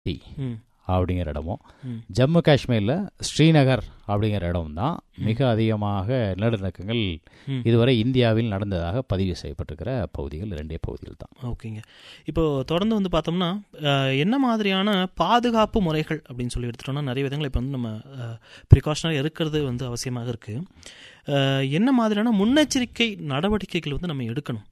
ம் அப்படிங்கிற இடமும் ம். ஜம்மு காஷ்மீரில் ஸ்ரீநகர் அப்படிங்கிற இடம் தான் மிக அதிகமாக நிலநடுக்கங்கள் ம். இதுவரை இந்தியாவில் நடந்ததாக பதிவு செய்யப்பட்டிருக்கிற பகுதிகள் ரெண்டே பகுதிகள் தான் ஓகேங்க இப்போ தொடர்ந்து வந்து பார்த்தோம்னா அஹ், என்ன மாதிரியான பாதுகாப்பு முறைகள் அப்படின்னு சொல்லி எடுத்துட்டோம்னா நிறைய விதங்கள் இப்போ வந்து நம்ம ப்ரிகாஷனாக இருக்கிறது வந்து அவசியமாக இருக்குது என்ன மாதிரியான முன்னெச்சரிக்கை நடவடிக்கைகள் வந்து நம்ம எடுக்கணும்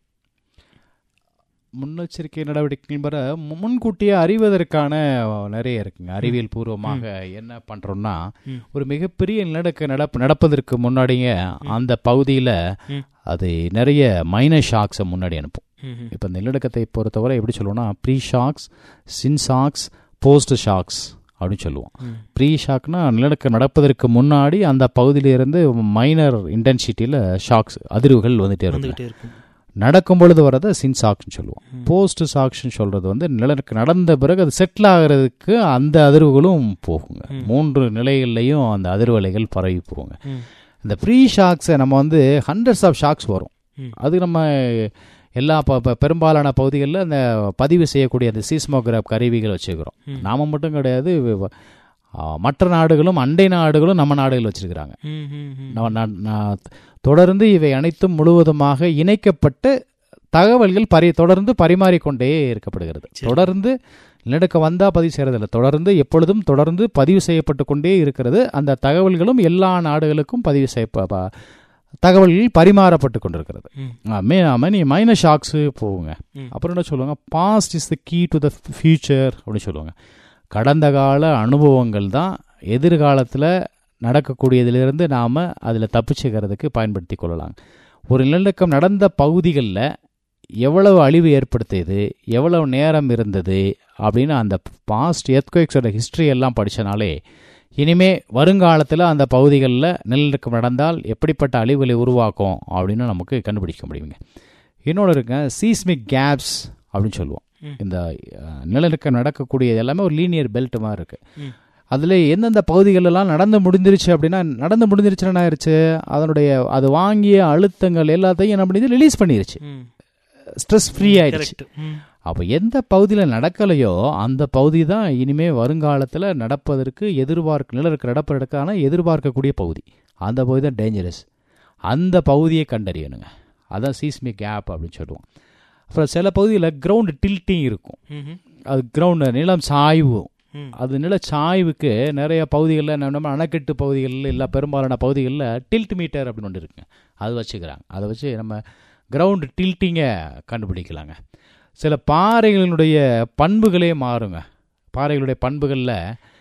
முன்னெச்சரிக்கை நடவடிக்கைகள் பெற மு- முன்கூட்டியே அறிவதற்கான நிறைய இருக்குங்க அறிவியல் பூர்வமாக என்ன பண்றோம்னா ம். ஒரு மிகப்பெரிய நிலநடுக்க நடப்பு நடப்பதற்கு முன்னாடியே அந்த பகுதியில் ம். அது நிறைய மைனர் ஷாக்ஸை முன்னாடி அனுப்பும் ம், ம். இப்போ நிலநடுக்கத்தை பொறுத்தவரை எப்படி சொல்லுவோம்னா pre shocks sin shocks post shocks அப்படின்னு சொல்லுவோம் ம். ப்ரீ ஷாக்னா நிலநடுக்கம் நடப்பதற்கு முன்னாடி அந்த பகுதியிலிருந்து மைனர் இன்டென்சிட்டியில் ஷாக்ஸ் அதிர்வுகள் வந்துட்டே இருக்கும் வந்துகிட்டே இருக்கும் நடக்கும் பொழுது வரதை சின் சாக்ஸ்னு சொல்லுவோம் ம். போஸ்ட் சாக்ஸ்னு சொல்றது வந்து நிலநடுக்கம் நடந்த பிறகு அது செட்டில் ஆகிறதுக்கு அந்த அதிர்வுகளும் போகுங்க ம். மூன்று நிலைகள்லையும் அந்த அதிர்வலைகள் பரவி போகுங்க ம். இந்த ப்ரீ ஷாக்ஸை நம்ம வந்து ஹண்ட்ரட்ஸ் ஆஃப் ஷாக்ஸ் வரும் ம். அது நம்ம எல்லா ப- ப- பெரும்பாலான பகுதிகளில் அந்த பதிவு செய்யக்கூடிய அந்த சீஸ்மோகிராப் கருவிகள் வச்சுக்கிறோம் ம். நாம மட்டும் கிடையாது வ- ஆ, மற்ற நாடுகளும் அண்டை நாடுகளும் நம்ம நாடுகள் வச்சிருக்கிறாங்க ம், ம், ம். நம்ம நா- நா- தொடர்ந்து இவை அனைத்தும் முழுவதுமாக இணைக்கப்பட்டு தகவல்கள் பரி தொடர்ந்து பரிமாறிக்கொண்டே இருக்கப்படுகிறது சரி. தொடர்ந்து நிலநடுக்கம் வந்தா பதிவு செய்யறதில்ல தொடர்ந்து எப்பொழுதும் தொடர்ந்து பதிவு செய்யப்பட்டு கொண்டே இருக்கிறது அந்த தகவல்களும் எல்லா நாடுகளுக்கும் பதிவு செய்ய ப- ப- தகவல்கள் பரிமாறப்பட்டு கொண்டிருக்கிறது ம். மெனி மைனர் ஷாக்ஸு போகுங்க ம். அப்புறம் என்ன சொல்லுவாங்க past is the key to the future அப்படின்னு சொல்லுவாங்க கடந்த கால அனுபவங்கள் தான் எதிர்காலத்தில் நடக்கக்கூடியதிலிருந்து நாம் அதில் தப்பிச்சுக்கிறதுக்கு பயன்படுத்தி கொள்ளலாம் ஒரு நிலநடுக்கம் நடந்த பகுதிகளில் எவ்வளவு அழிவு ஏற்படுத்தியது எவ்வளவு நேரம் இருந்தது அப்படின்னு அந்த பாஸ்ட் எர்த்குவேக்ஸோட ஹிஸ்ட்ரி எல்லாம் படித்தனாலே இனிமே வருங்காலத்தில் அந்த பகுதிகளில் நிலநடுக்கம் நடந்தால் எப்படிப்பட்ட அழிவுகளை உருவாக்கும் அப்படின்னு நமக்கு கண்டுபிடிக்க முடியுங்க இன்னொன்று இருக்குங்க சீஸ்மிக் கேப்ஸ் அப்படின்னு சொல்லுவோம் ம். இந்த அஹ், நிலநடுக்கம் நடக்கக்கூடிய எல்லாமே ஒரு லீனியர் பெல்ட் மாதிரி இருக்கு ம். அதில் எந்தெந்த பகுதிகளெல்லாம் நடந்து முடிஞ்சிருச்சு அப்படின்னா நடந்து முடிஞ்சிருச்சுன்னா என்ன ஆயிருச்சு அதனுடைய அது வாங்கிய அழுத்தங்கள் எல்லாத்தையும் என்ன பண்ணிது ரிலீஸ் பண்ணிருச்சு ம். ஸ்ட்ரெஸ் ஃப்ரீ ஆயிடுச்சு Correct. ம். அப்போ எந்த பகுதியில் நடக்கலையோ அந்த பகுதி தான் இனிமே வருங்காலத்தில் நடப்பதற்கு எதிர்பார்க்க நிலநடுக்கம் நடப்பதற்கான எதிர்பார்க்கக்கூடிய பகுதி அந்த பகுதி தான் டேஞ்சரஸ் அந்த பகுதியை கண்டறியணுங்க அதான் சீஸ்மிக் கேப் அப்படின்னு சொல்லுவோம் அப்புறம் சில பகுதியில் கிரவுண்டு டில்ட்டிங் இருக்கும் ம்ஹும். அது கிரவுண்டு நிலம் சாய்வு ம். அது நில சாய்வுக்கு நிறைய பகுதிகளில் நம்ம அணைக்கட்டு பகுதிகளில் இல்லை பெரும்பாலான பகுதிகளில் டில்ட் மீட்டர் அப்படின்னு ஒன்று இருக்குங்க அது வச்சுக்கிறாங்க அதை வச்சு நம்ம கிரவுண்டு டில்ட்டிங்கை கண்டுபிடிக்கலாங்க சில பாறைகளினுடைய பண்புகளே மாறுங்க பாறைகளுடைய பண்புகளில்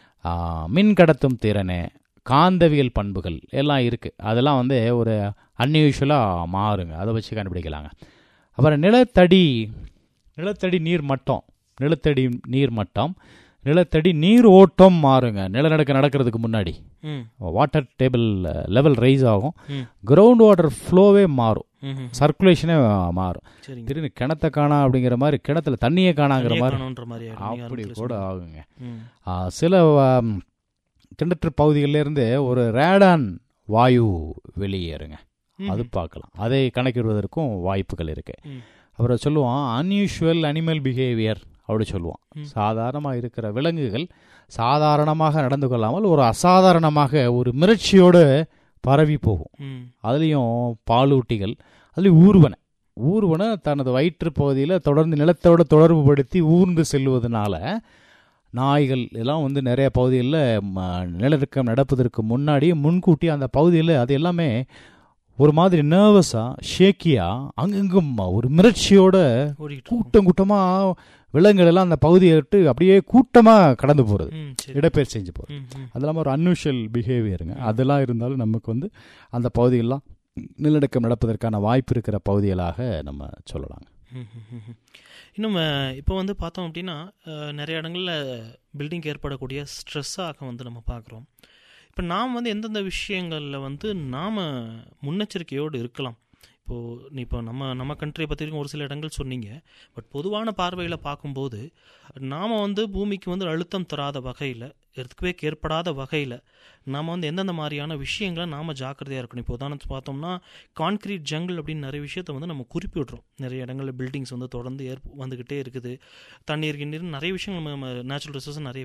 மின் கடத்தும் திறனு காந்தவியல் பண்புகள் எல்லாம் இருக்குது அதெல்லாம் வந்து ஒரு அன்யூஷுவலாக மாறுங்க அதை வச்சு கண்டுபிடிக்கலாங்க அப்புறம் நிலத்தடி நிலத்தடி நீர் மட்டம் நிலத்தடி நீர் மட்டம் நிலத்தடி நீர் ஓட்டம் மாறுங்க நிலநடுக்கம் நடக்கிறதுக்கு முன்னாடி ம். வாட்டர் டேபிள் லெவல் ரைஸ் ஆகும் ம். கிரவுண்ட் வாட்டர் ஃப்ளோவே மாறும் ம்ஹும். சர்க்குலேஷனே மாறும் சரிங்க திடீர்னு கிணத்த காணா அப்படிங்கிற மாதிரி கிணத்துல தண்ணியே காணாங்கிற தனியா மாதிரி காணோன்ற மாதிரி ஆயிடும். நீங்க அப்படி ஆரம்பத்துல கூட சொன்னீங்க. ஆகுங்க ம். ஆ, சில ஆம், கிணற்று பகுதிகளில் இருந்து ஒரு ரேடான் வாயு வெளியேறுங்க ம். அது பார்க்கலாம் அதை கணக்கிடுவதற்கும் வாய்ப்புகள் இருக்கு ம். அப்புறம் சொல்லுவோம் அன்யூஷுவல் அனிமல் பிஹேவியர் அப்படி சொல்லுவோம் ம். சாதாரணமாக இருக்கிற விலங்குகள் சாதாரணமாக நடந்து கொள்ளாமல் ஒரு அசாதாரணமாக ஒரு மிரட்சியோடு பரவி போகும் ம். அதுலேயும் பாலூட்டிகள் அதுலேயும் ஊர்வன ஊர்வன தனது வயிற்று பகுதியில் தொடர்ந்து நிலத்தோட தொடர்பு படுத்தி ஊர்ந்து செல்வதனால நாய்கள் எல்லாம் வந்து நிறைய பகுதிகளில் நிலநடுக்கம் நடப்பதற்கு முன்னாடி முன்கூட்டி அந்த பகுதியில் அது எல்லாமே ஒரு மாதிரி நர்வஸாக ஷேக்கியாக அங்கங்கும் ஒரு மிரட்சியோட ஓடிக்கிட்டு இருக்கும். கூட்டம் கூட்டமாக விலங்குகள் எல்லாம் அந்த பகுதியை விட்டு அப்படியே கூட்டமாக கடந்து போகிறது ம். சரி. இடப்பெயர்ச்சி செஞ்சு போகிறது ம். ம். அது இல்லாமல் ஒரு அன்யூஷுவல் பிஹேவியருங்க அதெல்லாம் இருந்தாலும் நமக்கு வந்து அந்த பகுதியெல்லாம் நிலநடுக்கம் நடப்பதற்கான வாய்ப்பு இருக்கிற பகுதிகளாக நம்ம சொல்லலாங்க ம், ம், ம், ம். இன்னும் அஹ், இப்போ வந்து பார்த்தோம் அப்படின்னா அஹ், நிறைய இடங்களில் பில்டிங் ஏற்படக்கூடிய ஸ்ட்ரெஸ்ஸாக வந்து நம்ம பார்க்குறோம் இப்போ நாம் வந்து எந்தெந்த விஷயங்களில் வந்து நாம் முன்னெச்சரிக்கையோடு இருக்கலாம் இப்போது இப்போ நம்ம நம்ம கண்ட்ரியை பற்றி ஒரு சில இடங்கள் சொன்னீங்க பட் பொதுவான பார்வையில் பார்க்கும்போது நாம் வந்து பூமிக்கு வந்து அழுத்தம் தராத வகையில் எர்த்குவேக் ஏற்படாத வகையில் நாம் வந்து எந்தெந்த மாதிரியான விஷயங்களை நாம் ஜாக்கிரதையாக இருக்கணும் இப்போ உதாரணத்துக்கு பார்த்தோம்னா கான்கிரீட் ஜங்கிள் அப்படின்னு நிறைய விஷயத்தை வந்து நம்ம குறிப்பிடுறோம் நிறைய இடங்களில் பில்டிங்ஸ் வந்து தொடர்ந்து ஏற் வந்துக்கிட்டே இருக்குது தண்ணீர் கிண்ணீர் நிறைய விஷயங்கள் நம்ம நேச்சுரல் ரிசோர்ஸ் நிறைய